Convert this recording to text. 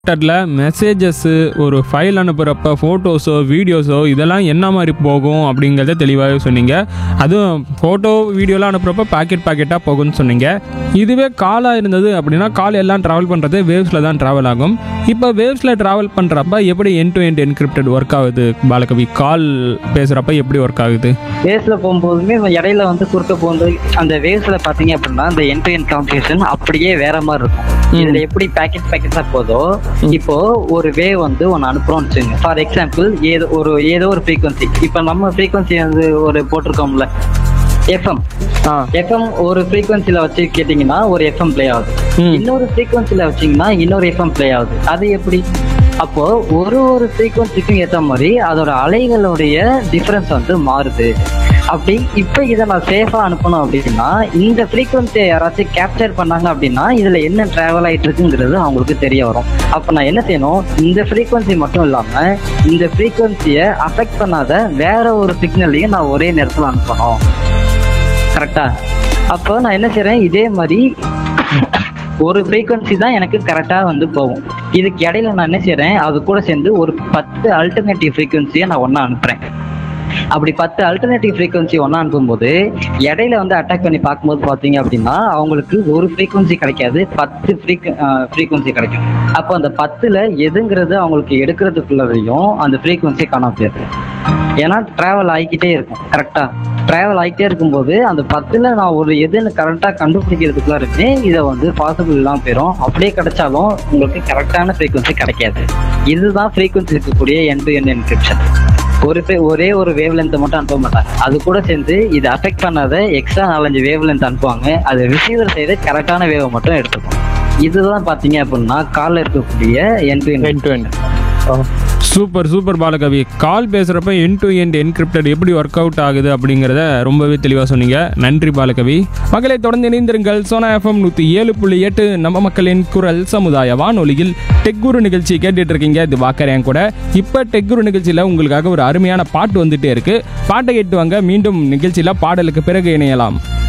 என்கிரிப்டடில் messages ஒரு file அனுப்புகிறப்ப ஃபோட்டோஸோ வீடியோஸோ இதெல்லாம் என்ன மாதிரி போகும் அப்படிங்கிறத தெளிவாகவே சொன்னீங்க அதுவும் ஃபோட்டோ வீடியோலாம் அனுப்புகிறப்ப பாக்கெட் பாக்கெட்டாக போகும்னு சொன்னீங்க இதுவே காலாக இருந்தது அப்படின்னா கால் எல்லாம் ட்ராவல் பண்ணுறது வேவ்ஸில் தான் ட்ராவல் ஆகும் இப்போ வேவ்ஸில் ட்ராவல் பண்ணுறப்ப எப்படி end to end encrypted work ஆகுது பாலகவி கால் பேசுகிறப்ப எப்படி ஒர்க் ஆகுது வேவ்ஸ்ல போகும்போதுமே இடையில வந்து குறுக்க போகும்போது அந்த வேவ்ஸ்ல பாத்தீங்க அப்படின்னா அந்த என் டு என் காம்பினேஷன் அப்படியே வேற மாதிரி இருக்கும் இதுல எப்படி பேக்கெட் பேக்கெட்ஸா போதோ இப்போ ஒரு வேவ் வந்து ஒன்னு அனுப்புறோம்னு வச்சுங்க ஃபார் எக்ஸாம்பிள் ஏதோ ஒரு ஏதோ ஒரு ஃப்ரீக்வன்சி இப்போ நம்ம ஃப்ரீக்வன்சி வந்து ஒரு போட்டிருக்கோம்ல எஃப்எம் ஆ எஃப்எம் ஒரு ஃப்ரீக்வன்சில வச்சு கேட்டிங்கன்னா ஒரு எஃப்எம் ப்ளே ஆகுது ம். இன்னொரு ஃப்ரீக்வன்சில வச்சீங்கன்னா இன்னொரு எஃப்எம் ப்ளே ஆகுது அது எப்படி அப்போ ஒரு ஒரு ஃப்ரீக்வன்சிக்கும் ஏற்ற மாதிரி அதோட அலைகளுடைய டிஃபரன்ஸ் வந்து மாறுது அப்படி இப்போ இதை நான் சேஃபா அனுப்பணும் அப்படின்னா இந்த ஃப்ரீக்வன்சியை யாராச்சும் கேப்சர் பண்ணாங்க அப்படின்னா இதுல என்ன டிராவல் ஆயிட்டு இருக்குங்கிறது அவங்களுக்கு தெரிய வரும் அப்போ நான் என்ன செய்யணும் இந்த ஃப்ரீக்வன்சி மட்டும் இல்லாம இந்த ஃப்ரீக்வன்சியை அஃபெக்ட் பண்ணாத வேற ஒரு சிக்னலையும் நான் ஒரே நேரத்தில் அனுப்பணும் கரெக்டா அப்போ நான் என்ன செய்றேன் இதே மாதிரி ஒரு ஃப்ரீக்வன்சி தான் எனக்கு கரெக்டா வந்து போகும் இதுக்கு இடையில நான் என்ன செய்றேன் அது கூட சேர்ந்து ஒரு பத்து அல்டர்னேட்டிவ் ஃப்ரீக்வன்சியை நான் ஒண்ணா அனுப்புறேன் அப்படி பத்து அல்டர்னேட்டிவ் ஃப்ரீக்வன்சி ஒன்றா அனுப்பும்போது இடையில வந்து அட்டாக் பண்ணி பார்க்கும்போது பார்த்தீங்க அப்படின்னா அவங்களுக்கு ஒரு ஃப்ரீக்வன்சி கிடைக்காது பத்து ஃப்ரீக்வன்சி கிடைக்கும் அப்போ அந்த பத்துல எதுங்கிறது அவங்களுக்கு எடுக்கிறதுக்குள்ளதையும் அந்த ஃப்ரீக்வன்சி காணாம போயிடுது ஏன்னா டிராவல் ஆகிக்கிட்டே இருக்கும் கரெக்டா டிராவல் ஆகிட்டே இருக்கும்போது அந்த பத்துல நான் ஒரு எதுன்னு கரெக்டாக கண்டுபிடிக்கிறதுக்குள்ள இருக்கு இதை வந்து பாசிபிள் இல்லாமல் போயிடும் அப்படியே கிடைச்சாலும் உங்களுக்கு கரெக்டான ஃப்ரீக்வன்சி கிடைக்காது இதுதான் ஃப்ரீக்வன்சி இருக்கக்கூடிய என் டு என் என்கிரிப்ஷன் ஒரு பே- ஒரே ஒரு வேவ் லென்த்தை மட்டும் அனுப்ப மாட்டாங்க அது கூட சேர்ந்து இது அஃபெக்ட் பண்ணாத எக்ஸ்ட்ரா நாலஞ்சு வேவ் லென்த் அனுப்புவாங்க அது ரிசீவர் சைடு கரெக்டான வேவை மட்டும் எடுத்துக்கும் இதுதான் பாத்தீங்க அப்படின்னா கால்ல இருக்கக்கூடிய end to end to end super super பாலகவி கால் பேசுகிறப்ப என் டு எண்ட் என்கிரிப்டட் எப்படி ஒர்க் அவுட் ஆகுது அப்படிங்கிறத ரொம்பவே தெளிவாக சொன்னீங்க நன்றி பாலகவி மக்களை தொடர்ந்து இணைந்திருங்கள் சோனா எஃப்எம் நூற்றி ஏழு புள்ளி எட்டு நம்ம மக்களின் குரல் சமுதாய வானொலியில் டெக்குரு நிகழ்ச்சி கேட்டுட்டு இருக்கீங்க இது வாக்கறேன் கூட இப்போ டெக்குரு நிகழ்ச்சியில் உங்களுக்காக ஒரு அருமையான பாட்டு வந்துட்டே இருக்கு பாட்டை கேட்டு வாங்க மீண்டும் நிகழ்ச்சியில் பாடலுக்கு பிறகு இணையலாம்